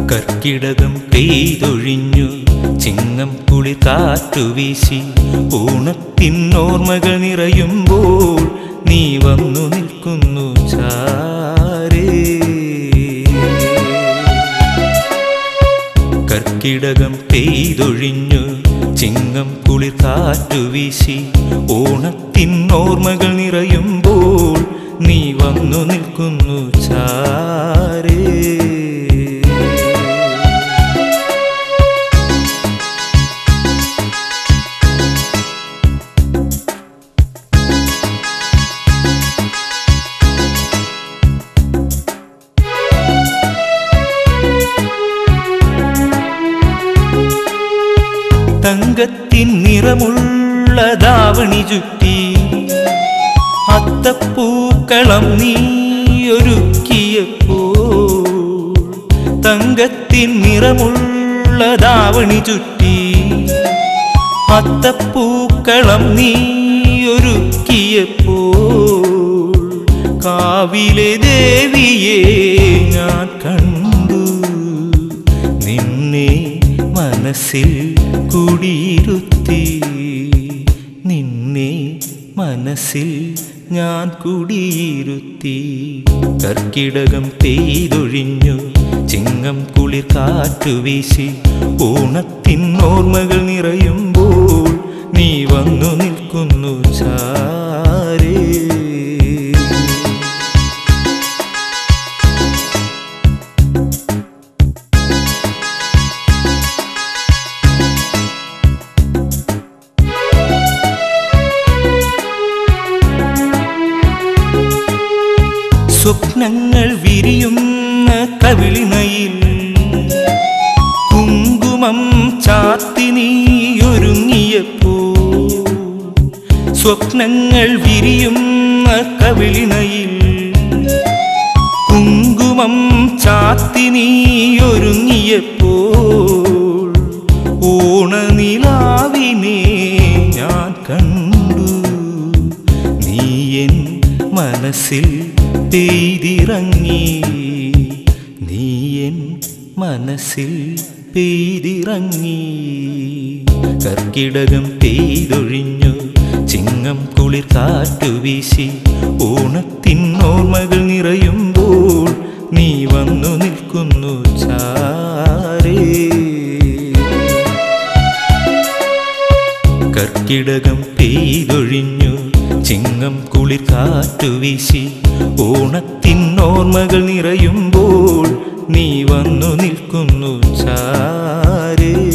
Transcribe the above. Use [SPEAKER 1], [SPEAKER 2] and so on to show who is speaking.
[SPEAKER 1] കർക്കിടകം പെയ്തൊഴിഞ്ഞു ചിങ്ങം കുളി കാറ്റുവീശി ഓണത്തിനോർമ്മകൾ നിറയുമ്പോൾ നീ വന്നു നിൽക്കുന്നു ചാരേ കർക്കിടകം പെയ്തൊഴിഞ്ഞു ചിങ്ങം കുളിർ കാറ്റുവീശി ഓണത്തിനോർമ്മകൾ നിറയുമ്പോൾ നീ വന്നു നിൽക്കുന്നു ചാരേ തങ്കത്തിൻ നിറമുള്ള ദാവണി ചുറ്റി അത്തപ്പൂക്കളം നീയൊരുക്കിയപ്പോൾ തങ്കത്തിൻ നിറമുള്ള ദാവണി ചുറ്റി അത്തപ്പൂക്കളം നീയൊരുക്കിയപ്പോൾ കാവിലെ ദേവിയെ ഞാൻ കണ്ടു നിന്നെ മനസ്സിൽ കുടിയിരുത്തി നിന്നെ മനസ്സിൽ ഞാൻ കുടിയിരുത്തി കർക്കിടകം പെയ്തൊഴിഞ്ഞു ചിങ്ങം കുളിർ കാറ്റുവീശി ഓണത്തിൻ ഓർമ്മകൾ നിറയുമ്പോൾ നീ വന്നു നിൽക്കുന്നു ചാരേ സ്വപ്നങ്ങൾ വിരിയുന്ന കവിളിനയിൽ കുങ്കുമം ചാത്തി നീയൊരുങ്ങിയപ്പോ സ്വപ്നങ്ങൾ വിരിയുന്ന കവിളിനയിൽ കുങ്കുമം ചാത്തി നീയൊരുങ്ങിയപ്പോൾ ഓണനിലാവിനെ ഞാൻ കണ്ടു നീ എൻ മനസ്സിൽ പെയ്തിറങ്ങി നീ എൻ മനസ്സിൽ പെയ്തിറങ്ങി കർക്കിടകം പെയ്തൊഴിഞ്ഞു ചിങ്ങം കുളിർ കാറ്റുവീശി ഓണത്തിൻ ഓർമ്മകൾ നിറയുമ്പോൾ നീ വന്നു നിൽക്കുന്നു ചാരേ കർക്കിടകം പെയ്തൊഴിഞ്ഞു ചിങ്ങം കുളിർ കാറ്റുവീശി ഓണത്തിൻ ഓർമ്മകൾ നിറയുമ്പോൾ നീ വന്നു നിൽക്കുന്നു ചാരേ